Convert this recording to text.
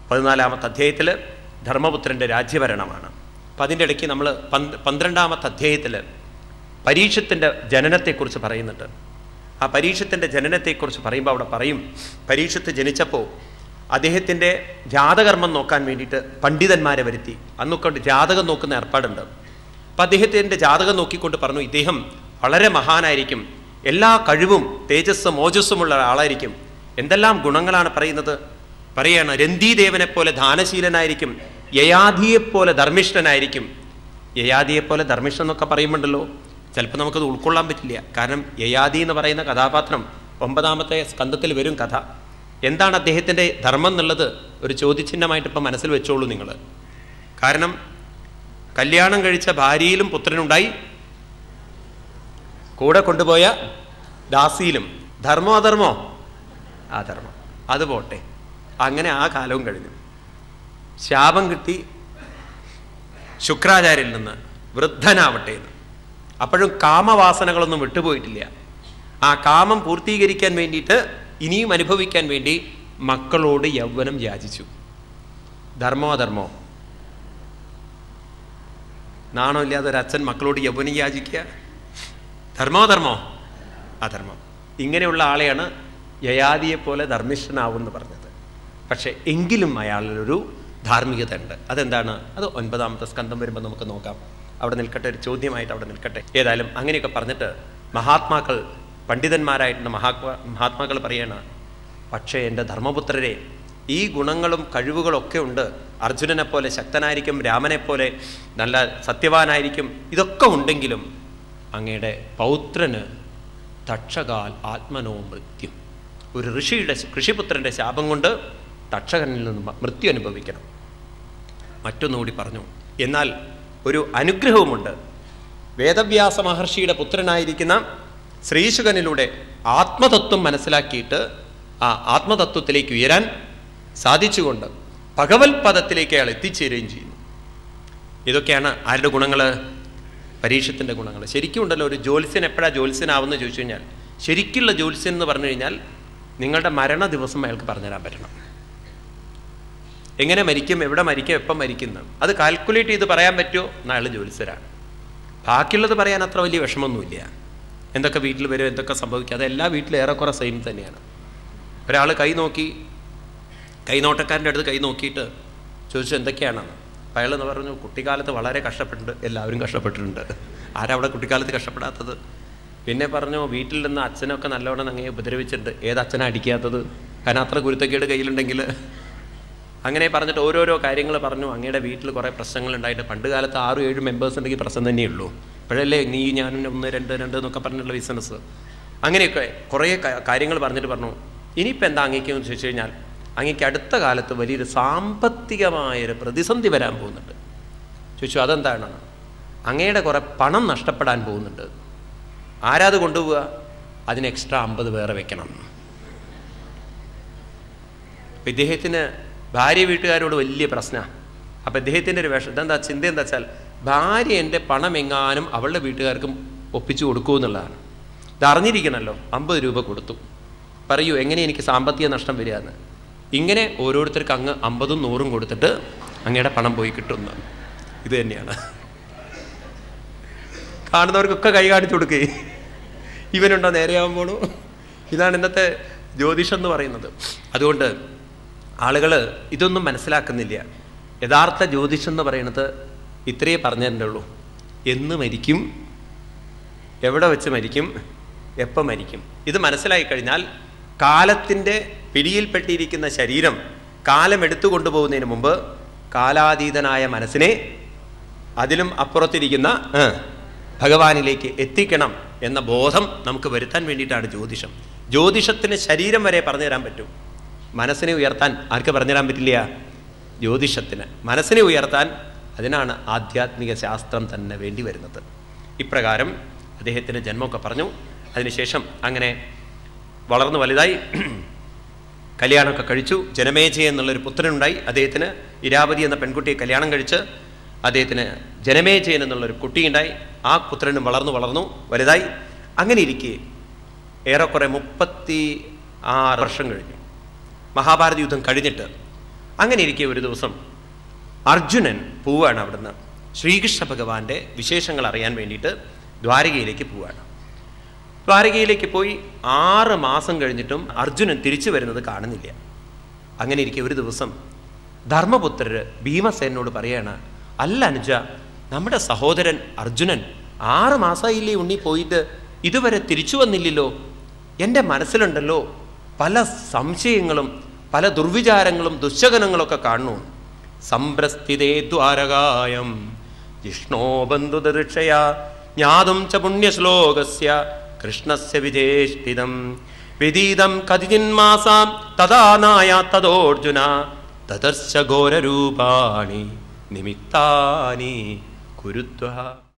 പതിനാലാമത്തെ അധ്യായത്തിൽ ധർമ്മപുത്രൻ്റെ രാജ്യഭരണമാണ് അപ്പം അതിൻ്റെ ഇടയ്ക്ക് നമ്മൾ പന്ത് പന്ത്രണ്ടാമത്തെ അധ്യായത്തിൽ പരീക്ഷത്തിൻ്റെ ജനനത്തെക്കുറിച്ച് പറയുന്നുണ്ട് ആ പരീക്ഷത്തിൻ്റെ ജനനത്തെക്കുറിച്ച് പറയുമ്പോൾ അവിടെ പറയും പരീക്ഷത്ത് ജനിച്ചപ്പോൾ അദ്ദേഹത്തിൻ്റെ ജാതകർമ്മം നോക്കാൻ വേണ്ടിയിട്ട് പണ്ഡിതന്മാരെ വരുത്തി അന്നൊക്കെ ജാതകം നോക്കുന്ന ഏർപ്പാടുണ്ട് അപ്പം അദ്ദേഹത്തിൻ്റെ ജാതകം നോക്കിക്കൊണ്ട് പറഞ്ഞു ഇദ്ദേഹം വളരെ മഹാനായിരിക്കും എല്ലാ കഴിവും തേജസ്സും മോജസ്സുമുള്ള ആളായിരിക്കും എന്തെല്ലാം ഗുണങ്ങളാണ് പറയുന്നത് പറയാണ് രന്തിദേവനെ പോലെ ദാനശീലനായിരിക്കും യയാധിയെപ്പോലെ ധർമ്മിഷ്ഠനായിരിക്കും യയാദിയെപ്പോലെ ധർമ്മിഷ്ഠൻ എന്നൊക്കെ പറയുമ്പോണ്ടല്ലോ ചിലപ്പോൾ നമുക്കത് ഉൾക്കൊള്ളാൻ പറ്റില്ല കാരണം യയാദി എന്ന് പറയുന്ന കഥാപാത്രം ഒമ്പതാമത്തെ സ്കന്ധത്തിൽ വരും കഥ എന്താണ് അദ്ദേഹത്തിൻ്റെ ധർമ്മം എന്നുള്ളത് ഒരു ചോദ്യചിഹ്നമായിട്ട് ഇപ്പം മനസ്സിൽ വെച്ചോളൂ നിങ്ങൾ കാരണം കല്യാണം കഴിച്ച ഭാര്യയിലും പുത്രനുണ്ടായി കൂടെ കൊണ്ടുപോയ ദാസിയിലും ധർമ്മോ അധർമ്മോ ആ ധർമ്മം അത് പോട്ടെ അങ്ങനെ ആ കാലവും കഴിഞ്ഞു ശാപം കിട്ടി ശുക്രാചാര്യൽ നിന്ന് വൃദ്ധനാവട്ടെ എന്ന് അപ്പോഴും കാമവാസനകളൊന്നും വിട്ടുപോയിട്ടില്ല ആ കാമം പൂർത്തീകരിക്കാൻ വേണ്ടിയിട്ട് ഇനിയും അനുഭവിക്കാൻ വേണ്ടി മക്കളോട് യൗവനം യാചിച്ചു ധർമ്മോ അധർമ്മോ നാണോ ഇല്ലാതെ ഒരു അച്ഛൻ മക്കളോട് യൗവനം യാചിക്കുക ധർമ്മോ ധർമ്മോ അധർമ്മം ഇങ്ങനെയുള്ള ആളെയാണ് യയാദിയെ പോലെ ധർമ്മിഷ്ഠനാവും എന്ന് പറഞ്ഞത് പക്ഷെ എങ്കിലും അയാളിലൊരു ധാർമ്മികത ഉണ്ട് അതെന്താണ് അത് ഒൻപതാമത്തെ സ്കന്ധം വരുമ്പോൾ നമുക്ക് നോക്കാം അവിടെ നിൽക്കട്ടെ ഒരു ചോദ്യമായിട്ട് അവിടെ നിൽക്കട്ടെ ഏതായാലും അങ്ങനെയൊക്കെ പറഞ്ഞിട്ട് മഹാത്മാക്കൾ പണ്ഡിതന്മാരായിട്ടുള്ള മഹാത്മാ മഹാത്മാക്കൾ പറയാണ് പക്ഷേ എൻ്റെ ധർമ്മപുത്രരെ ഈ ഗുണങ്ങളും കഴിവുകളൊക്കെ ഉണ്ട് അർജുനനെ പോലെ ശക്തനായിരിക്കും രാമനെ പോലെ നല്ല സത്യവാനായിരിക്കും ഇതൊക്കെ ഉണ്ടെങ്കിലും അങ്ങയുടെ പൗത്രന് തക്ഷകാൽ ആത്മനോ മൃത്യു ഒരു ഋഷിയുടെ ഋഷിപുത്രൻ്റെ ശാപം കൊണ്ട് തക്ഷകനിൽ നിന്ന് മൃത്യു അനുഭവിക്കണം മറ്റൊന്നുകൂടി പറഞ്ഞു എന്നാൽ ഒരു അനുഗ്രഹവുമുണ്ട് വേദവ്യാസ മഹർഷിയുടെ പുത്രനായിരിക്കുന്ന ശ്രീശുകനിലൂടെ ആത്മതത്വം മനസ്സിലാക്കിയിട്ട് ആ ആത്മതത്വത്തിലേക്ക് ഉയരാൻ സാധിച്ചുകൊണ്ട് ഭഗവത് പദത്തിലേക്ക് അയാൾ എത്തിച്ചേരുകയും ചെയ്യുന്നു ഇതൊക്കെയാണ് ആരുടെ ഗുണങ്ങൾ പരീക്ഷത്തിൻ്റെ ഗുണങ്ങൾ ശരിക്കും ഉണ്ടല്ലോ ഒരു ജ്യോത്സ്യൻ എപ്പോഴാണ് ജ്യോത്സ്യനാവുമെന്ന് ചോദിച്ചു കഴിഞ്ഞാൽ ശരിക്കുള്ള ജ്യോത്സ്യൻ എന്ന് പറഞ്ഞു കഴിഞ്ഞാൽ നിങ്ങളുടെ മരണ ദിവസം അയാൾക്ക് പറഞ്ഞുതരാൻ പറ്റണം എങ്ങനെ മരിക്കും എവിടെ മരിക്കും എപ്പം മരിക്കുന്നു അത് കാൽക്കുലേറ്റ് ചെയ്ത് പറയാൻ പറ്റുമോ എന്ന് അയാൾ ജ്യോത്സ്യരാണ് ബാക്കിയുള്ളത് പറയാൻ അത്ര വലിയ വിഷമമൊന്നുമില്ല എന്തൊക്കെ വീട്ടിൽ വരും എന്തൊക്കെ സംഭവിക്കും അത് എല്ലാ വീട്ടിലും ഏറെക്കുറെ സെയിം തന്നെയാണ് ഒരാൾ കൈ നോക്കി കൈനോട്ടക്കാരൻ്റെ അടുത്ത് കൈ നോക്കിയിട്ട് ചോദിച്ചു എന്തൊക്കെയാണെന്ന് അപ്പം അയാൾ എന്ന് പറഞ്ഞു കുട്ടിക്കാലത്ത് വളരെ കഷ്ടപ്പെട്ടിട്ടുണ്ട് എല്ലാവരും കഷ്ടപ്പെട്ടിട്ടുണ്ട് ആരാ അവിടെ കുട്ടിക്കാലത്ത് കഷ്ടപ്പെടാത്തത് പിന്നെ പറഞ്ഞു വീട്ടിൽ നിന്ന് അച്ഛനൊക്കെ നല്ലോണം അങ്ങനെ ഉപദ്രവിച്ചിട്ടുണ്ട് ഏത് അച്ഛനാ അടിക്കാത്തത് കാരണം അത്ര ഗുരുത്തക്കേട് കയ്യിലുണ്ടെങ്കിൽ അങ്ങനെ പറഞ്ഞിട്ട് ഓരോരോ കാര്യങ്ങൾ പറഞ്ഞു അങ്ങയുടെ വീട്ടിൽ കുറേ പ്രശ്നങ്ങൾ ഉണ്ടായിട്ട് പണ്ട് കാലത്ത് ആറും ഏഴും മെമ്പേഴ്സ് ഉണ്ടെങ്കിൽ പ്രശ്നം തന്നെയുള്ളൂ ഇപ്പോഴല്ലേ നീ ഞാനും ഒന്ന് രണ്ട് രണ്ട് എന്നൊക്കെ പറഞ്ഞിട്ടുള്ള ബിസിനസ് അങ്ങനെയൊക്കെ കുറേ കാര്യങ്ങൾ പറഞ്ഞിട്ട് പറഞ്ഞു ഇനിയിപ്പോൾ എന്താ അങ്ങേക്കെന്ന് ചോദിച്ചു കഴിഞ്ഞാൽ അങ്ങേക്ക് അടുത്ത കാലത്ത് വലിയൊരു സാമ്പത്തികമായൊരു പ്രതിസന്ധി വരാൻ പോകുന്നുണ്ട് ചോദിച്ചു അതെന്താണ് അങ്ങയുടെ കുറേ പണം നഷ്ടപ്പെടാൻ പോകുന്നുണ്ട് ആരാത് കൊണ്ടുപോവുക അതിന് എക്സ്ട്രാ അമ്പത് വേറെ വെക്കണം അപ്പം ഇദ്ദേഹത്തിന് ഭാര്യ വീട്ടുകാരോട് വലിയ പ്രശ്നമാണ് അപ്പം ഇദ്ദേഹത്തിൻ്റെ ഒരു വിഷം ഇതെന്താ ചിന്ത എന്താ വെച്ചാൽ ഭാര്യ എൻ്റെ പണം എങ്ങാനും അവളുടെ വീട്ടുകാർക്കും ഒപ്പിച്ചു കൊടുക്കൂ എന്നുള്ളതാണ് ഇത് അറിഞ്ഞിരിക്കണമല്ലോ അമ്പത് രൂപ കൊടുത്തു പറയൂ എങ്ങനെ എനിക്ക് സാമ്പത്തിക നഷ്ടം വരിക എന്ന് ഇങ്ങനെ ഓരോരുത്തർക്ക് അങ്ങ് അമ്പതും നൂറും കൊടുത്തിട്ട് അങ്ങയുടെ പണം പോയി കിട്ടുന്നു ഇത് തന്നെയാണ് കാണുന്നവർക്കൊക്കെ കൈ കാണിച്ചു കൊടുക്കേ ഇവനുണ്ടോ നേരെയാവാൻ പോണു ഇതാണ് ഇന്നത്തെ ജ്യോതിഷം എന്ന് പറയുന്നത് അതുകൊണ്ട് ആളുകൾ ഇതൊന്നും മനസ്സിലാക്കുന്നില്ല യഥാർത്ഥ ജ്യോതിഷം എന്ന് പറയുന്നത് ഇത്രയേ പറഞ്ഞതിൻ്റെ ഉള്ളൂ എന്ന് മരിക്കും എവിടെ വെച്ച് മരിക്കും എപ്പം മരിക്കും ഇത് മനസ്സിലായി കഴിഞ്ഞാൽ കാലത്തിൻ്റെ പിടിയിൽപ്പെട്ടിരിക്കുന്ന ശരീരം കാലം എടുത്തു കൊണ്ടുപോകുന്നതിന് മുമ്പ് കാലാതീതനായ മനസ്സിനെ അതിലും അപ്പുറത്തിരിക്കുന്ന ഭഗവാനിലേക്ക് എത്തിക്കണം എന്ന ബോധം നമുക്ക് വരുത്താൻ വേണ്ടിയിട്ടാണ് ജ്യോതിഷം ജ്യോതിഷത്തിന് ശരീരം വരെ പറഞ്ഞു തരാൻ പറ്റും മനസ്സിനെ ഉയർത്താൻ ആർക്ക് പറഞ്ഞുതരാൻ പറ്റില്ല ജ്യോതിഷത്തിന് മനസ്സിനെ ഉയർത്താൻ അതിനാണ് ആധ്യാത്മിക ശാസ്ത്രം തന്നെ വേണ്ടി വരുന്നത് ഇപ്രകാരം അദ്ദേഹത്തിന് ജന്മമൊക്കെ പറഞ്ഞു അതിനുശേഷം അങ്ങനെ വളർന്നു വലുതായി കല്യാണമൊക്കെ കഴിച്ചു ജനമേജയ എന്നുള്ളൊരു പുത്രനുണ്ടായി അദ്ദേഹത്തിന് ഇരാവതി എന്ന പെൺകുട്ടിയെ കല്യാണം കഴിച്ച് അദ്ദേഹത്തിന് ജനമേജയൻ എന്നുള്ളൊരു കുട്ടിയുണ്ടായി ആ പുത്രനും വളർന്നു വളർന്നു വലുതായി അങ്ങനെ ഇരിക്കെ ഏറെക്കുറെ മുപ്പത്തി ആറ് വർഷം കഴിഞ്ഞു മഹാഭാരത യുദ്ധം കഴിഞ്ഞിട്ട് അങ്ങനെ ഇരിക്കെ ഒരു ദിവസം അർജുനൻ പോവാണ് അവിടുന്ന് ശ്രീകൃഷ്ണ ഭഗവാന്റെ വിശേഷങ്ങൾ അറിയാൻ വേണ്ടിയിട്ട് ദ്വാരകയിലേക്ക് പോവാണ് ദ്വാരകയിലേക്ക് പോയി ആറ് മാസം കഴിഞ്ഞിട്ടും അർജുനൻ തിരിച്ചു വരുന്നത് കാണുന്നില്ല അങ്ങനെ ഇരിക്കെ ഒരു ദിവസം ധർമ്മപുത്രര് ഭീമസേനോട് പറയാണ് അല്ല അനുജ നമ്മുടെ സഹോദരൻ അർജുനൻ ആറ് മാസമായില്ലേ ഉണ്ണി പോയിട്ട് ഇതുവരെ തിരിച്ചു വന്നില്ലല്ലോ എൻ്റെ മനസ്സിലുണ്ടല്ലോ പല സംശയങ്ങളും പല ദുർവിചാരങ്ങളും ദുശകനങ്ങളൊക്കെ കാണുന്നു സംപ്രസ്ഥിതേ ദ്വാരകായം ജിഷ്ണോ ബന്ധുദർക്ഷയ ജ്ഞാതും ച പുണ്യശ്ലോകസ്യ കൃഷ്ണസ്യ വിധേഷ്ഠിതം വിദീതം കതിജിന്മാസാം തഥാ നായാ തദോർജുന തതർശ ഘോരരൂപാണി നിമിത്താനി കുരുത്വ